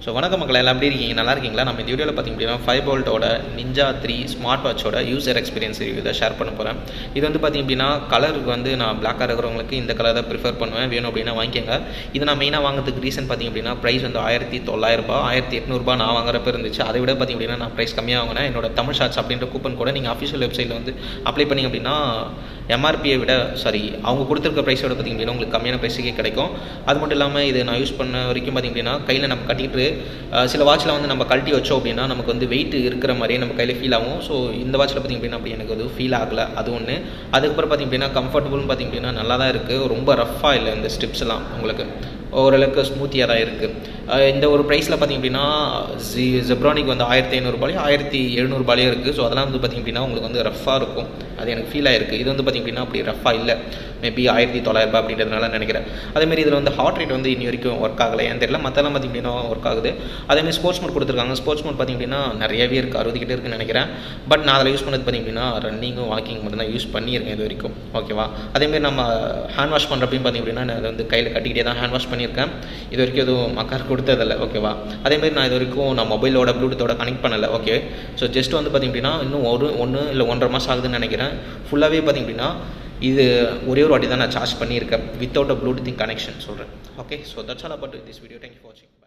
so வணக்கம் மக்கள் எல்லாம் எப்படி இருக்கீங்க நல்லா இருக்கீங்களா நம்ம இந்த வீடியோவில் பார்த்திங்க அப்படின்னா ஃபைவ் போல்ட்டோட நிஞ்சா த்ரீ ஸ்மார்ட் வாட்சோட யூசர் எக்ஸ்பீரியன்ஸ் இதை ஷேர் பண்ண போகிறேன் இது வந்து பார்த்திங்க அப்படின்னா கலருக்கு வந்து நான் பிளாக்காக இருக்கிறவங்களுக்கு இந்த கலர் தான் ப்ரிஃபர் பண்ணுவேன் வேணும் அப்படின்னா வாங்கிக்கோங்க இது நான் மெயினாக வாங்குறதுக்கு ரீசன் பார்த்திங்க அப்படின்னா ப்ரைஸ் வந்து ஆயிரத்தி தொள்ளாயிரரூபா ஆயிரத்தி எட்நூறுபா நான் வாங்குறப்ப இருந்துச்சு அதை விட பார்த்திங்க அப்படின்னா நான் ப்ரைஸ் கம்மியாக வாங்கினேன் என்னோட தமிழ் ஷார்ட்ஸ் அப்படின்ற கூப்பன் கூட நீங்கள் அஃபிஷியல் வெப்சைட்டில் வந்து அப்ளை பண்ணிங்க அப்படின்னா எம்ஆர்பியை விட சாரி அவங்க கொடுத்துருக்க ப்ரைஸோட பார்த்திங்க அப்படின்னா உங்களுக்கு கம்மியான ப்ரைஸுக்கே கிடைக்கும் அது மட்டும் இல்லாமல் இது நான் யூஸ் பண்ண வரைக்கும் பார்த்திங்க அப்படின்னா கையில் நம்ம கட்டிட்டு அஹ், சில வாட்சில் வந்து நம்ம கழட்டி வச்சோம் அப்படின்னா நமக்கு வந்து வெயிட் இருக்கிற மாதிரியே நம்ம கையில் ஃபீல் ஆகும் ஸோ இந்த வாட்சில் பார்த்திங்க அப்படின்னா அப்படி எனக்கு அது ஃபீல் ஆகலை அது ஒன்று அதுக்கப்புறம் பார்த்திங்க அப்படின்னா கம்ஃபர்டபுள்னு பார்த்திங்க அப்படின்னா நல்லா தான் இருக்குது ரொம்ப ரஃப்பாக இல்லை இந்த ஸ்டிப்ஸ் எல்லாம் உங்களுக்கு ஓரளவுக்கு ஸ்மூத்தியாக தான் இருக்குது இந்த ஒரு ப்ரைஸில் பார்த்திங்க அப்படின்னா ஜி ஜெப்ரானிக் வந்து ஆயிரத்தி ஐநூறுபாலையும் ஆயிரத்தி எழுநூறுபாலையும் இருக்குது ஸோ அதெல்லாம் வந்து பார்த்திங்க அப்படின்னா உங்களுக்கு வந்து ரஃப்பாக இருக்கும் அது எனக்கு ஃபீல் ஆயிருக்கு இது வந்து பார்த்திங்க அப்படின்னா அப்படி ரஃப்பாக இல்லை மேபி ஆயிரத்தி தொள்ளாயிரரூபா அப்படின்றதுனால நினைக்கிறேன் அதேமாரி இதில் வந்து ஹார்ட் ரேட் வந்து இன்னி வரைக்கும் ஒர்க் ஆகலை ஏன்னு தெரியல மற்றெல்லாம் பார்த்திங்க அப்படின்னா ஒர்க் ஆகுது அதேமாதிரி ஸ்போர்ட்ஸ் மோட் கொடுத்துருக்காங்க ஸ்போர்ட்ஸ் மோட் பார்த்திங்க அப்படின்னா நிறையவே இருக்குது அறுபது கிட்ட இருக்குன்னு நினைக்கிறேன் பட் நான் அதில் யூஸ் பண்ணது பார்த்திங்க அப்படின்னா ரன்னிங்கும் வாக்கிங் மட்டும் தான் யூஸ் பண்ணியிருக்கேன் இது வரைக்கும் ஓகேவா அதேமாரி நம்ம ஹேண்ட் வாஷ் பண்ணுறப்பையும் பார்த்திங்க அப்படின்னா நான் அதை வந்து கையில் கட்டிக்கிட்டே தான் ஹேண்ட் வாஷ் பண்ணியிருக்கேன் இது வரைக்கும் எதுவும் மக்கார் கொடுத்ததில்ல ஓகேவா அதேமாரி நான் இது வரைக்கும் நான் மொபைலோட ப்ளூடூத்தோட கனெக்ட் பண்ணலை ஓகே ஸோ ஜஸ்ட் வந்து பார்த்திங்க அப்படின்னா இன்னும் ஒரு ஒன்று இல்லை ஒன்றரை மாதம் ஆகுதுன்னு நினைக்கிறேன் ஃபுல்லாகவே பார்த்திங்க அப்படின்னா இது ஒரே ஒரு வாட்டி தான் நான் சார்ஜ் பண்ணியிருக்கேன் வித்தவுட் அ ப்ளூடூத்திங் கனெக்ஷன் சொல்கிறேன் okay so that's all about this video thank you for வாட்சிங்